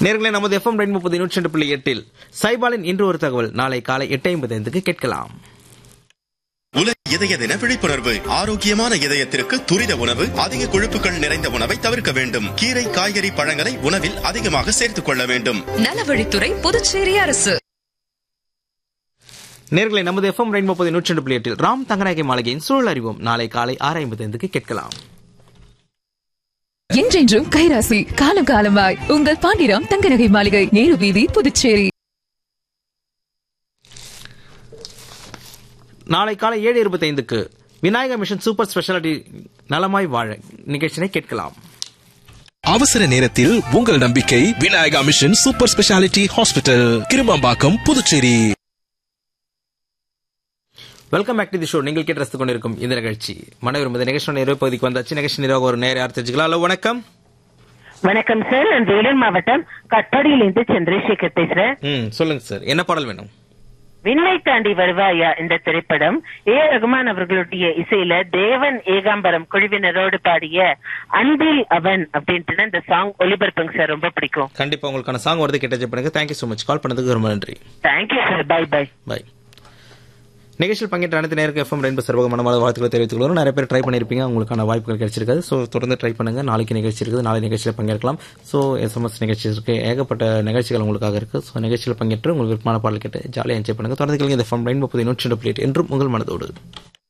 நேர்களை நமது எஃப்எம் ரெண்டு முப்பது நூற்றி ரெண்டு புள்ளி எட்டில் சைபாலின் இன்று ஒரு தகவல் நாளை காலை எட்டு ஐம்பது ஐந்துக்கு கேட்கலாம் உலக இதய தின விழிப்புணர்வு ஆரோக்கியமான இதயத்திற்கு துரித உணவு அதிக கொழுப்புகள் நிறைந்த உணவை தவிர்க்க வேண்டும் கீரை காய்கறி பழங்களை உணவில் அதிகமாக சேர்த்துக் கொள்ள வேண்டும் நலவழித்துறை புதுச்சேரி அரசு நேர்களை நமது எஃப்எம் ரெண்டு முப்பது நூற்றி ரெண்டு புள்ளி எட்டில் ராம் தங்கநாயகி மாளிகையின் சூழல் அறிவோம் நாளை காலை ஆறு ஐம்பது ஐந்துக்கு கேட்கலாம் என்றென்றும் கைராசி காலம் காலமாய் உங்கள் பாண்டிராம் தங்கநகை மாளிகை நேரு வீதி புதுச்சேரி நாளை காலை ஏழு இருபத்தி ஐந்துக்கு விநாயகா மிஷன் சூப்பர் ஸ்பெஷாலிட்டி நலமாய் வாழ நிகழ்ச்சியை கேட்கலாம் அவசர நேரத்தில் உங்கள் நம்பிக்கை Vinayaka mission super speciality hospital Kirumampakkam Puducherry welcome back to the show நீங்கள் கேட்டு ரசித்துக் கொண்டிருக்கும் இந்த நிகழ்ச்சி மனைவர் இந்த நிகழ்ச்சியோட நிறைவு பகுதிக்கு வந்தாச்சு நிகழ்ச்சி நிர்வாகம் ஒரு நேர யார் தெரிஞ்சுக்கலாம் ஹலோ வணக்கம் வணக்கம் சார் நான் வேலூர் மாவட்டம் கட்பாடியிலிருந்து சந்திரசேகர் பேசுறேன் ம் சொல்லுங்க சார் என்ன பாடல் வேணும் விண்ணை தாண்டி வருவாயா இந்த திரைப்படம் ஏ ரகுமான் அவர்களுடைய இசையில தேவன் ஏகாம்பரம் குழுவினரோடு பாடிய அன்பில் அவன் அப்படின்ட்டு இந்த சாங் ஒலிபரப்புங்க சார் ரொம்ப பிடிக்கும் கண்டிப்பா உங்களுக்கான சாங் வருது கேட்ட பண்ணுங்க தேங்க்யூ ஸோ மச் கால் பண்ணதுக்கு ரொம்ப நன்றி thank you sir bye bye bye நிகழ்ச்சியில் பங்கேற்ற அனைத்து நேருக்கு எஃப்எம் ரெண்டு சர்வக மனமான வாழ்த்துக்களை தெரிவித்துக் கொள்கிறோம் நிறைய பேர் ட்ரை பண்ணியிருப்பீங்க உங்களுக்கான வாய்ப்புகள் கிடைச்சிருக்காது ஸோ தொடர்ந்து ட்ரை பண்ணுங்க நாளைக்கு நிகழ்ச்சி இருக்குது நாளை நிகழ்ச்சியில் பங்கேற்கலாம் ஸோ எஸ்எம்எஸ் நிகழ்ச்சி இருக்கு ஏகப்பட்ட நிகழ்ச்சிகள் உங்களுக்காக இருக்கு ஸோ நிகழ்ச்சியில் பங்கேற்று உங்களுக்கு விருப்பமான பாடல் கேட்டு ஜாலியாக என்ஜாய் பண்ணுங்க தொடர்ந்து கேளுங்க இந்த எஃப்எம் ரெண்டு முப்பது நூற்றி ரெண்டு பிளேட் என்றும் உங்கள் மனதோடு